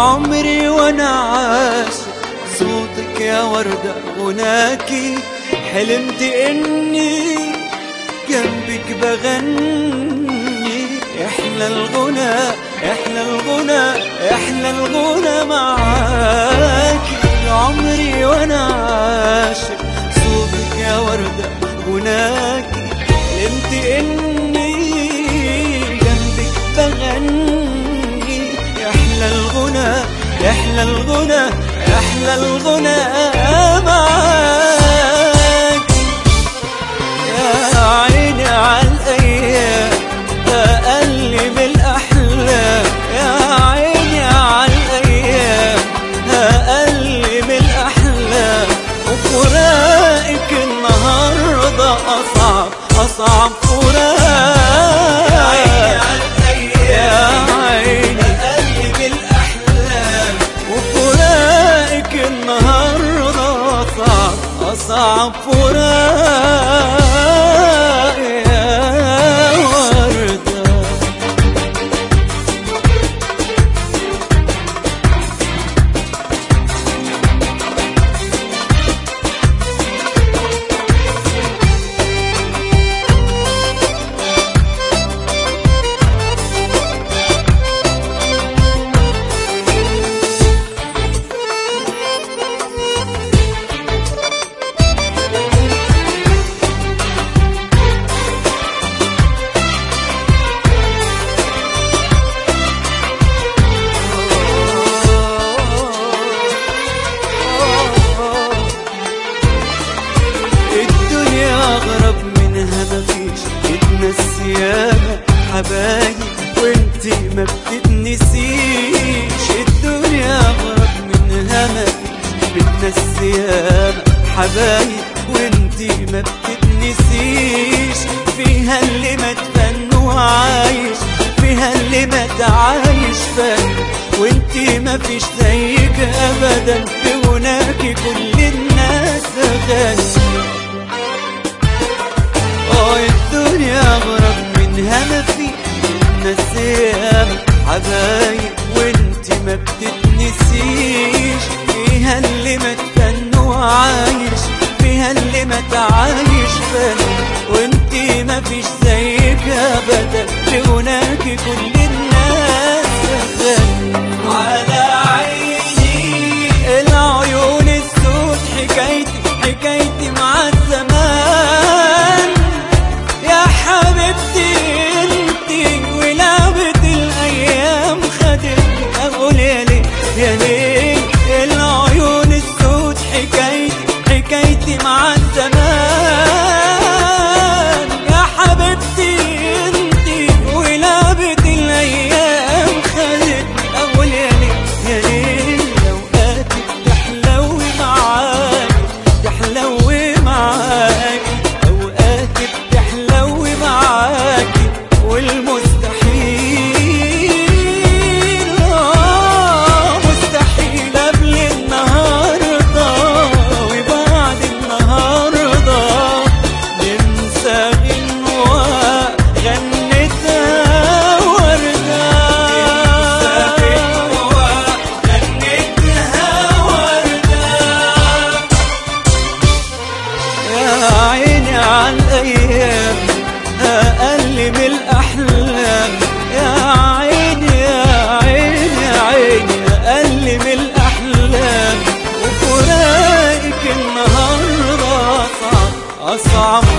عمري وانا عاشق صوتك يا وردة غناكي حلمت اني جنبك بغني احلى الغنى احلى الغنى احلى الغنى معاكي عمري وانا عاشق صوتك يا وردة غناكي حلمت اني جنبك بغني احلى الغنى احلى الغنى احلى الغنى معاك يا عيني عالايام اقلب الاحلام يا عيني عالايام اقلب الاحلام وفراقك النهارده اصعب اصعب فراق يا عيني اقلب الاحلام وفراقك النهارده اصعب اصعب فراق يا ورده الدنيا أغرب منها مفيش بتنسي ياما حبايب وانتي ما بتتنسيش الدنيا أغرب منها مفيش بتنسي ياما حبايب وانتي ما بتتنسيش فيها اللي ما تفن وعايش فيها اللي ما تعايش فن وانتي ما فيش زيك ابدا في غناكي كل الناس غني اه الدنيا اغرب منها ما في نسيام حبايب وانت ما بتتنسيش فيها اللي ما تفن وعايش فيها اللي ما تعايش فن وانت ما فيش زيك ابدا في غناكي كل الناس غني على عيني العيون السود حكايتي حكايتي مع الزمان يا حبيبتي انتي ولعبة الايام خدتني اقول يا ليه يا ليه العيون السود حكايتي حكايتي مع الزمان يا حبيبتي انتي ولعبة الايام خدتني اقول يا ليه يا ليه لو قاتل تحلوي معاك تحلوي معاك اوقاتك تحلوي معاكي والمستحيل آه، مستحيل قبل النهارده وبعد النهارده ننسى غنوة غنتها وردة ننسى غنوة غنتها وردة يا عيني عالايام اقلب الاحلام يا عيني يا عيني يا عيني اقلب الاحلام وفراقك النهارده اصعب اصعب